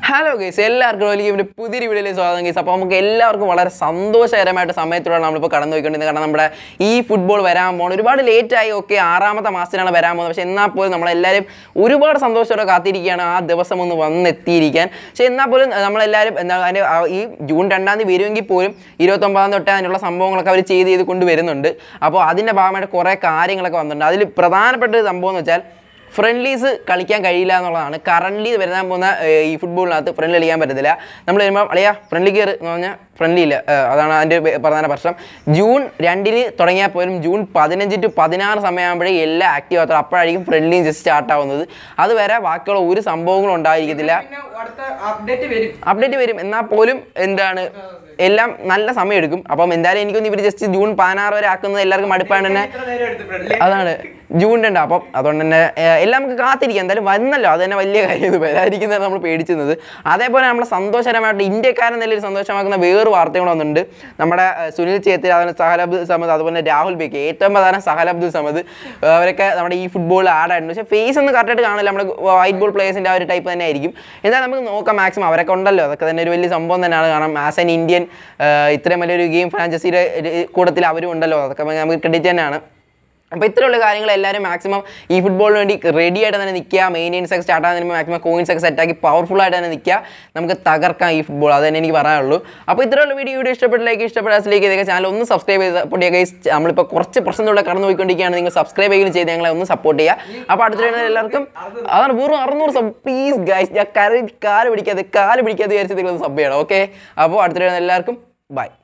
Hello guys എല്ലാവർക്കും വലിയ പുതിയൊരു വീഡിയോയിലേക്ക് സ്വാഗതം ഗൈസ് അപ്പോൾ നമുക്ക് എല്ലാവർക്കും വളരെ സന്തോഷകരമായിട്ട് സമയത്തിലൂടെ നമ്മളിപ്പോൾ കടന്നു പോയിക്കൊണ്ടിരുന്നത് കാരണം നമ്മുടെ ഈ ഫുട്ബോൾ വരാൻ പോകണം ഒരുപാട് ലേറ്റായി ഓക്കെ ആറാമത്തെ മാസത്തിലാണ് വരാൻ പോകുന്നത് പക്ഷേ എന്നാൽ പോലും നമ്മളെല്ലാവരും ഒരുപാട് സന്തോഷത്തോടെ കാത്തിരിക്കുകയാണ് ആ ദിവസം ഒന്ന് വന്നെത്തിയിരിക്കാൻ പക്ഷേ എന്നാൽ പോലും നമ്മളെല്ലാവരും എന്താ അതിൻ്റെ ആ ഈ ജൂൺ രണ്ടാം തീയതി വരുമെങ്കിൽ പോലും ഇരുപത്തൊമ്പതാം തൊട്ട് അതിനുള്ള സംഭവങ്ങളൊക്കെ അവർ ചെയ്ത് ചെയ്ത് കൊണ്ടുവരുന്നുണ്ട് അപ്പോൾ അതിൻ്റെ ഭാഗമായിട്ട് കുറേ കാര്യങ്ങളൊക്കെ വന്നിട്ടുണ്ട് അതിൽ പ്രധാനപ്പെട്ട ഒരു സംഭവം എന്ന് വെച്ചാൽ ഫ്രണ്ട്ലീസ് കളിക്കാൻ കഴിയില്ല എന്നുള്ളതാണ് കറണ്ട്ലി വരാൻ പോകുന്ന ഏർ, ഈ ഫുട്ബോളിനകത്ത് ഫ്രണ്ട്ലി കളിക്കാൻ പറ്റത്തില്ല നമ്മൾ വരുമ്പോൾ അളിയാ ഫ്രണ്ട്ലി കയറി എന്ന് പറഞ്ഞാൽ ഫ്രണ്ട്ലി ഇല്ല ഏർ, അതാണ് അതിൻ്റെ പേ- പ്രധാന പ്രശ്നം ജൂൺ രണ്ടിന് തുടങ്ങിയാൽ പോലും ജൂൺ പതിനഞ്ച് ടു പതിനാറ് സമയമാകുമ്പോഴേ എല്ലാം ആക്റ്റീവ് ആകത്തുള്ളൂ അപ്പോഴായിരിക്കും ഫ്രണ്ട്ലിയും ജസ്റ്റ് സ്റ്റാർട്ട് ആവുന്നത് അതുവരെ ബാക്കിയുള്ള ഒരു സംഭവങ്ങളും ഉണ്ടായിരിക്കത്തില്ല പിന്നെ അടുത്ത അപ്ഡേറ്റ് വരും അപ്ഡേറ്റ് വരും എന്നാൽ പോലും എന്താണ് എല്ലാം നല്ല സമയം എടുക്കും അപ്പം എന്തായാലും എനിക്കൊന്ന് ഇവർ ജസ്റ്റ് ജൂൺ പതിനാറ് വരെ ആക്കുന്നത് എല്ലാവർക്കും മടുപ്പാണ് തന്നെ ഇത്ര നേരം എടുത്ത് ഫ്രണ്ട്ലി അതാണ് ജൂൺ രണ്ട് അപ്പം അതുകൊണ്ട് തന്നെ ഏർ, എല്ലാം നമുക്ക് കാത്തിരിക്കാം എന്തായാലും വരുന്നല്ലോ അത് തന്നെ വലിയ കാര്യം ഇത് വരാതിരിക്കുന്നത് നമ്മൾ പേടിച്ചിരുന്നത് അതേപോലെ നമ്മളെ സന്തോഷകരമായിട്ട് ഇന്ത്യക്കാരൻ നല്ലൊരു സന്തോഷമാക്കുന്ന വേറൊരു വാർത്തയും കൂടെ വന്നിട്ടുണ്ട് നമ്മുടെ ഏർ, സുനിൽ ഛേത്രി അതുപോലെ സഹൽ അബ്ദുൽ സമദ് അതുപോലെ തന്നെ രാഹുൽ ബേക്ക് ഏറ്റവും പ്രധാനം സഹൽ അബ്ദുൽ സമദ് ഏർ, അവരൊക്കെ നമ്മുടെ ഈ ഫുട്ബോളിൽ ആഡായിട്ടുണ്ട് പക്ഷേ ഫേസ് ഒന്നും കറക്റ്റായിട്ട് കാണില്ല നമ്മുടെ വൈറ്റ് ബോൾ പ്ലേയേഴ്സിൻ്റെ ആ ഒരു ടൈപ്പ് തന്നെ ആയിരിക്കും എന്തായാലും നമുക്ക് നോക്കാം മാക്സിമം അവരൊക്കെ ഉണ്ടല്ലോ അതൊക്കെ തന്നെ ഒരു വലിയ സംഭവം തന്നെയാണ് കാരണം ആസ് എൻ ഇന്ത്യൻ ഏർ, ഇത്രയും വലിയൊരു ഗെയിം ഫ്രാഞ്ചൈസിയുടെ കൂട്ടത്തിൽ അവരും ഉണ്ടല്ലോ അതൊക്കെ നമുക്ക് ക്രെഡിറ്റ് തന്നെയാണ് അപ്പോൾ ഇത്രയുള്ള കാര്യങ്ങൾ എല്ലാവരും മാക്സിമം ഈ ഫുട്ബോളിന് വേണ്ടി റെഡി ആയിട്ട് തന്നെ നിൽക്കുക മെയിൻസ് ഒക്കെ സ്റ്റാർട്ട് ആകുന്നതിന് മാക്സിമം കോയിൻസ് ഒക്കെ സെറ്റാക്കി പവർഫുൾ ആയിട്ട് തന്നെ നിൽക്കുക നമുക്ക് തകർക്കാം ഈ ഫുട്ബോൾ അത് തന്നെ എനിക്ക് പറയാനുള്ളൂ അപ്പോൾ ഇത്രയുള്ള വീഡിയോ വീഡിയോ ഇഷ്ടപ്പെട്ടിലേക്ക് ഇഷ്ടപ്പെടാസിലേക്ക് ഇതൊക്കെ ചാനൽ ഒന്ന് സബ്സ്ക്രൈബ് ചെയ്ത് സപ്പോർട്ട് ചെയ്യുക guys. നമ്മളിപ്പോൾ കുറച്ച് പ്രശ്നത്തിലൂടെ കടന്നു പോയിക്കൊണ്ടിരിക്കുകയാണ് നിങ്ങൾ സബ്സ്ക്രൈബ് ചെയ്യുകയും ചെയ്ത് ഞങ്ങളെ ഒന്ന് സപ്പോർട്ട് ചെയ്യുക അപ്പോൾ അടുത്ത വീഡിയോ എല്ലാവർക്കും അതാണ് വെറും അറുന്നൂറ് സബ് പ്ലീസ് ഗൈസ് ഞാൻ കര കാല് പിടിക്കാതെ കാല് പിടിക്കാതെ വിചാരിച്ച് നിങ്ങൾ സബ് ചെയ്യണം ഓക്കെ അപ്പോൾ അടുത്ത വീഡിയോ എല്ലാവർക്കും ബൈ